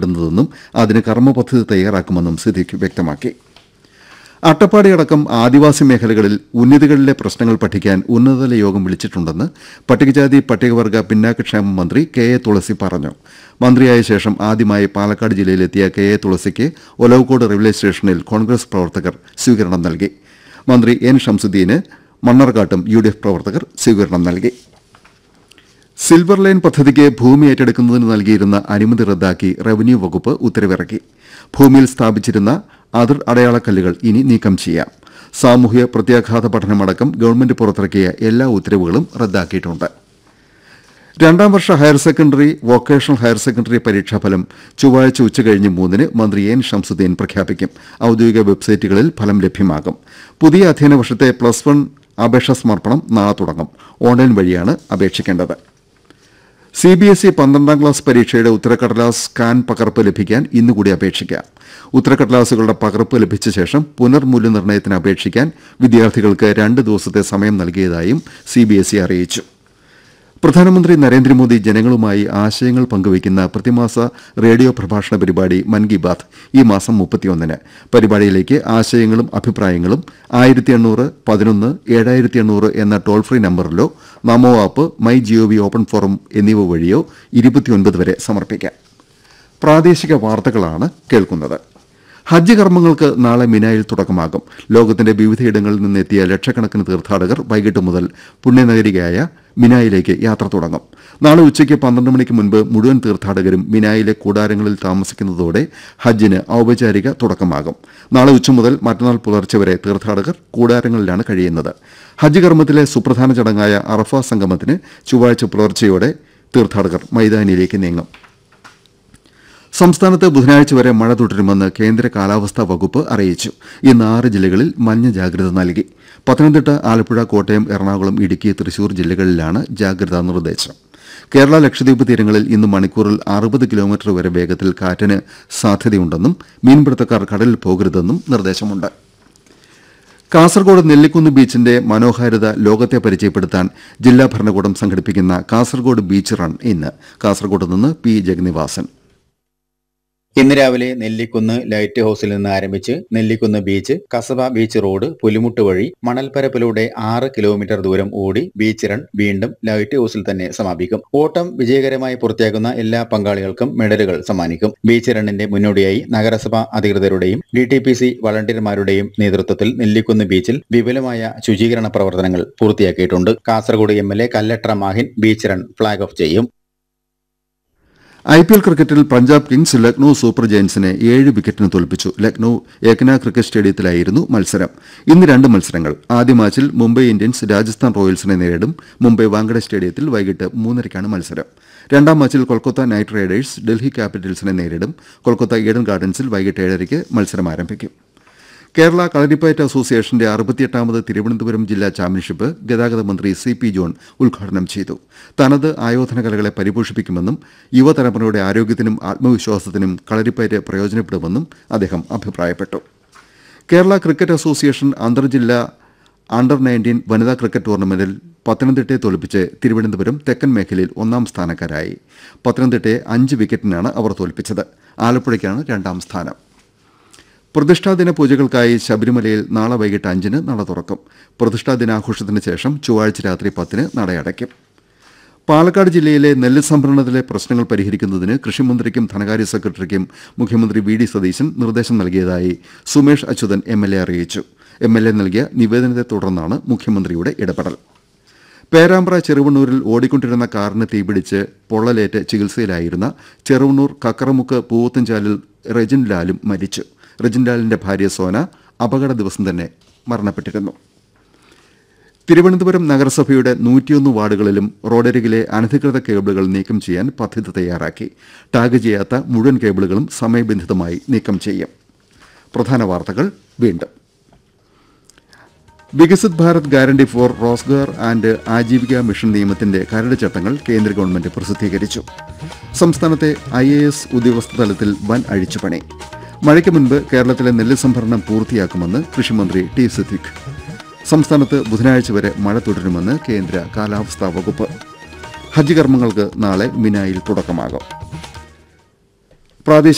നേടുന്നതെന്നും അതിന് കർമ്മപദ്ധതി തയ്യാറാക്കുമെന്നും സിദ്ദിഖ് വ്യക്തമാക്കി അട്ടപ്പാടി അടക്കം ആദിവാസി മേഖലകളിൽ ഉന്നതികളിലെ പ്രശ്നങ്ങൾ പഠിക്കാൻ ഉന്നതതല യോഗം വിളിച്ചിട്ടുണ്ടെന്ന് പട്ടികജാതി പട്ടികവർഗ പിന്നാക്കക്ഷേമ മന്ത്രി കെ എ തുളസി പറഞ്ഞു മന്ത്രിയായ ശേഷം ആദ്യമായി പാലക്കാട് ജില്ലയിലെത്തിയ കെ എ തുളസിക്ക് ഒലവക്കോട് റെയിൽവേ സ്റ്റേഷനിൽ കോൺഗ്രസ് പ്രവർത്തകർ സ്വീകരണം നൽകി മന്ത്രി എൻ ഷംസുദ്ദീന് മണ്ണർക്കാട്ടും യു ഡി എഫ് പ്രവർത്തകർ സ്വീകരണം നൽകി സിൽവർ ലൈൻ പദ്ധതിക്ക് ഭൂമി ഏറ്റെടുക്കുന്നതിന് നൽകിയിരുന്ന അനുമതി റദ്ദാക്കി റവന്യൂ വകുപ്പ് ഉത്തരവിറക്കി ഭൂമിയിൽ സ്ഥാപിച്ചിരുന്ന അതിർ അടയാളക്കല്ലുകൾ ഇനി നീക്കം ചെയ്യാം സാമൂഹ്യ പ്രത്യാഘാത പഠനമടക്കം ഗവൺമെന്റ് പുറത്തിറക്കിയ എല്ലാ ഉത്തരവുകളും റദ്ദാക്കിയിട്ടുണ്ട് രണ്ടാം വർഷ higher secondary vocational higher secondary പരീക്ഷാഫലം ചൊവ്വാഴ്ച ഉച്ചകഴിഞ്ഞ് മൂന്നിന് മന്ത്രി എൻ ഷംസുദ്ദീൻ പ്രഖ്യാപിക്കും ഔദ്യോഗിക വെബ്സൈറ്റുകളിൽ ഫലം ലഭ്യമാകും പുതിയ അധ്യയന വർഷത്തെ പ്ലസ് വൺ അപേക്ഷാ സമർപ്പണം നാളെ തുടങ്ങും ഓൺലൈൻ വഴിയാണ് അപേക്ഷിക്കേണ്ടത് സി ബി എസ് ഇ പന്ത്രണ്ടാം ക്ലാസ് പരീക്ഷയുടെ ഉത്തരക്കടലാസ് സ്കാൻ പകർപ്പ് ലഭിക്കാൻ ഇന്നുകൂടി അപേക്ഷിക്കാം ഉത്തരക്കടലാസുകളുടെ പകർപ്പ് ലഭിച്ച ശേഷം പുനർമൂല്യനിർണ്ണയത്തിന് അപേക്ഷിക്കാൻ വിദ്യാർത്ഥികൾക്ക് രണ്ട് ദിവസത്തെ സമയം നൽകിയതായും സി ബി എസ് ഇ അറിയിച്ചു പ്രധാനമന്ത്രി നരേന്ദ്രമോദി ജനങ്ങളുമായി ആശയങ്ങൾ പങ്കുവയ്ക്കുന്ന പ്രതിമാസ റേഡിയോ പ്രഭാഷണ പരിപാടി മൻ കി ബാത് ഈ മാസം മുപ്പത്തിയൊന്നിന് പരിപാടിയിലേക്ക് ആശയങ്ങളും അഭിപ്രായങ്ങളും ആയിരത്തി എണ്ണൂറ് പതിനൊന്ന് ഏഴായിരത്തി എണ്ണൂറ് എന്ന ടോൾ ഫ്രീ നമ്പറിലോ NaMo app my GOV open forum എന്നിവ വഴിയോ ഇരുപത്തിയൊൻപത് വരെ സമർപ്പിക്കാം പ്രാദേശിക വാർത്തകളാണ് കേൾക്കുന്നത് ഹജ്ജ് കർമ്മങ്ങൾക്ക് നാളെ മിനായിൽ തുടക്കമാകും ലോകത്തിന്റെ വിവിധയിടങ്ങളിൽ നിന്നെത്തിയ ലക്ഷക്കണക്കിന് തീർത്ഥാടകർ വൈകിട്ട് മുതൽ പുണ്യനഗരികയായ മിനായിലേക്ക് യാത്ര തുടങ്ങും നാളെ ഉച്ചയ്ക്ക് പന്ത്രണ്ട് മണിക്ക് മുൻപ് മുഴുവൻ തീർത്ഥാടകരും മിനായിലെ കൂടാരങ്ങളിൽ താമസിക്കുന്നതോടെ ഹജ്ജിന് ഔപചാരിക തുടക്കമാകും നാളെ ഉച്ച മുതൽ മറ്റന്നാൾ പുലർച്ചെ വരെ തീർത്ഥാടകർ കൂടാരങ്ങളിലാണ് കഴിയുന്നത് ഹജ്ജ് കർമ്മത്തിലെ സുപ്രധാന ചടങ്ങായ അറഫ സംഗമത്തിന് ചൊവ്വാഴ്ച പുലർച്ചെയോടെ തീർത്ഥാടകർ മൈതാനിയിലേക്ക് നീങ്ങും സംസ്ഥാനത്ത് ബുധനാഴ്ച വരെ മഴ തുടരുമെന്ന് കേന്ദ്ര കാലാവസ്ഥാ വകുപ്പ് അറിയിച്ചു ഇന്ന് ആറ് ജില്ലകളിൽ മഞ്ഞ ജാഗ്രത നൽകി പത്തനംതിട്ട ആലപ്പുഴ കോട്ടയം എറണാകുളം ഇടുക്കി തൃശൂർ ജില്ലകളിലാണ് ജാഗ്രതാ നിർദ്ദേശം കേരള ലക്ഷദ്വീപ് തീരങ്ങളിൽ ഇന്ന് മണിക്കൂറിൽ അറുപത് കിലോമീറ്റർ വരെ വേഗത്തിൽ കാറ്റിന് സാധ്യതയുണ്ടെന്നും മീൻപിടുത്തക്കാർ കടലിൽ പോകരുതെന്നും നിർദ്ദേശമുണ്ട് കാസർഗോഡ് നെല്ലിക്കുന്ന് ബീച്ചിന്റെ മനോഹാരിത ലോകത്തെ പരിചയപ്പെടുത്താൻ ജില്ലാ ഭരണകൂടം സംഘടിപ്പിക്കുന്ന കാസർഗോഡ് ബീച്ച് റൺ ഇന്ന് കാസർഗോഡ് നിന്ന് പി ജഗന്നിവാസൻ ഇന്ന് രാവിലെ നെല്ലിക്കുന്ന് ലൈറ്റ് ഹൌസിൽ നിന്ന് ആരംഭിച്ച് Nellikkunnu beach Kasaba beach road പുലിമുട്ട് വഴി മണൽപ്പരപ്പിലൂടെ ആറ് കിലോമീറ്റർ ദൂരം ഓടി ബീച്ച് റൺ വീണ്ടും ലൈറ്റ് ഹൌസിൽ തന്നെ സമാപിക്കും ഓട്ടം വിജയകരമായി പൂർത്തിയാക്കുന്ന എല്ലാ പങ്കാളികൾക്കും മെഡലുകൾ സമ്മാനിക്കും ബീച്ച് റണ്ണിന്റെ മുന്നോടിയായി നഗരസഭ അധികൃതരുടെയും ഡി ടി പി സി വളണ്ടിയർമാരുടെയും നേതൃത്വത്തിൽ നെല്ലിക്കുന്ന് ബീച്ചിൽ വിപുലമായ ശുചീകരണ പ്രവർത്തനങ്ങൾ പൂർത്തിയാക്കിയിട്ടുണ്ട് Kasargod M L A Kallatra Mahin beach run flag off ചെയ്യും ഐ പി എൽ ക്രിക്കറ്റിൽ പഞ്ചാബ് കിങ്സ് ലക്നൌ സൂപ്പർ ജയൻസിനെ ഏഴ് വിക്കറ്റിന് തോൽപ്പിച്ചു ലക്നൌ ഏകന ക്രിക്കറ്റ് സ്റ്റേഡിയത്തിലായിരുന്നു മത്സരം ഇന്ന് രണ്ട് മത്സരങ്ങൾ ആദ്യ മാച്ചിൽ മുംബൈ ഇന്ത്യൻസ് രാജസ്ഥാൻ റോയൽസിനെ നേരിടും മുംബൈ വാങ്കഡെ സ്റ്റേഡിയത്തിൽ വൈകിട്ട് മൂന്നരയ്ക്കാണ് മത്സരം രണ്ടാം മാച്ചിൽ കൊൽക്കത്ത നൈറ്റ് റൈഡേഴ്സ് ഡൽഹി ക്യാപിറ്റൽസിനെ നേരിടും കൊൽക്കത്ത ഈഡൻ ഗാർഡൻസിൽ വൈകിട്ട് ഏഴരയ്ക്ക് മത്സരം ആരംഭിക്കും കേരള കളരിപ്പയറ്റ് അസോസിയേഷന്റെ അറുപത്തിയെട്ടാമത് തിരുവനന്തപുരം ജില്ലാ ചാമ്പ്യൻഷിപ്പ് ഗതാഗത മന്ത്രി സി പി ജോൺ ഉദ്ഘാടനം ചെയ്തു തനത് ആയോധന കലകളെ പരിപോഷിപ്പിക്കുമെന്നും യുവതലമുറയുടെ ആരോഗ്യത്തിനും ആത്മവിശ്വാസത്തിനും കളരിപ്പയറ്റ് പ്രയോജനപ്പെടുമെന്നും അദ്ദേഹം അഭിപ്രായപ്പെട്ടു കേരള ക്രിക്കറ്റ് അസോസിയേഷൻ അന്തർജില്ലാ അണ്ടർ നയൻറ്റീൻ വനിതാ ക്രിക്കറ്റ് ടൂർണമെന്റിൽ പത്തനംതിട്ടയെ തോൽപ്പിച്ച് തിരുവനന്തപുരം തെക്കൻ മേഖലയിൽ ഒന്നാം സ്ഥാനക്കാരായി പത്തനംതിട്ടയെ അഞ്ച് വിക്കറ്റിനാണ് അവർ തോൽപ്പിച്ചത് ആലപ്പുഴയ്ക്കാണ് രണ്ടാം സ്ഥാനം പ്രതിഷ്ഠാദിന പൂജകൾക്കായി ശബരിമലയിൽ നാളെ വൈകിട്ട് അഞ്ചിന് നട തുറക്കും പ്രതിഷ്ഠാ ദിനാഘോഷത്തിന് ശേഷം ചൊവ്വാഴ്ച രാത്രി പത്തിന് നടയടയ്ക്കും പാലക്കാട് ജില്ലയിലെ നെല്ല് സംഭരണത്തിലെ പ്രശ്നങ്ങൾ പരിഹരിക്കുന്നതിന് കൃഷിമന്ത്രിക്കും ധനകാര്യ സെക്രട്ടറിക്കും മുഖ്യമന്ത്രി വി ഡി സതീശൻ നിർദ്ദേശം നൽകിയതായി Sumesh Achuthan M L A അറിയിച്ചു എം എൽ എ നൽകിയ നിവേദനത്തെ തുടർന്നാണ് മുഖ്യമന്ത്രിയുടെ ഇടപെടൽ പേരാമ്പ്ര ചെറുവണ്ണൂരിൽ ഓടിക്കൊണ്ടിരുന്ന കാറിന് തീപിടിച്ച് പൊള്ളലേറ്റ് ചികിത്സയിലായിരുന്ന ചെറുവണ്ണൂർ കക്കറമുക്ക് പൂവത്തുംചാലിൽ റെജിൻ ലാലും മരിച്ചു റെജിൻ ലാലിന്റെ ഭാര്യ സോന അപകട ദിവസം തന്നെ മരണപ്പെട്ടിരുന്നു തിരുവനന്തപുരം നഗരസഭയുടെ നൂറ്റിയൊന്ന് വാർഡുകളിലും റോഡരികിലെ അനധികൃത കേബിളുകൾ നീക്കം ചെയ്യാൻ പദ്ധതി തയ്യാറാക്കി ടാഗ് ചെയ്യാത്ത മുഴുവൻ കേബിളുകളും സമയബന്ധിതമായി നീക്കം ചെയ്യും പ്രധാന വാർത്തകൾ വീണ്ടും Viksit Bharat guarantee for Rozgar and Ajeevika mission നിയമത്തിന്റെ കരട് ചട്ടങ്ങൾ കേന്ദ്ര ഗവൺമെന്റ് പ്രസിദ്ധീകരിച്ചു സംസ്ഥാനത്തെ ഐ എ എസ് ഉദ്യോഗസ്ഥ തലത്തിൽ വൻ അഴിച്ചുപണി മഴയ്ക്ക് മുൻപ് കേരളത്തിലെ നെല്ല് സംഭരണം പൂർത്തിയാക്കുമെന്ന് കൃഷിമന്ത്രി ടി സിദ്ദിഖ് സംസ്ഥാനത്ത് ബുധനാഴ്ച വരെ മഴ തുടരുമെന്ന് കേന്ദ്ര കാലാവസ്ഥാ വകുപ്പ് ഹജ്ജ് കർമ്മങ്ങൾക്ക് നാളെ മിനായിൽ തുടക്കമാകും പ്രാദേശിക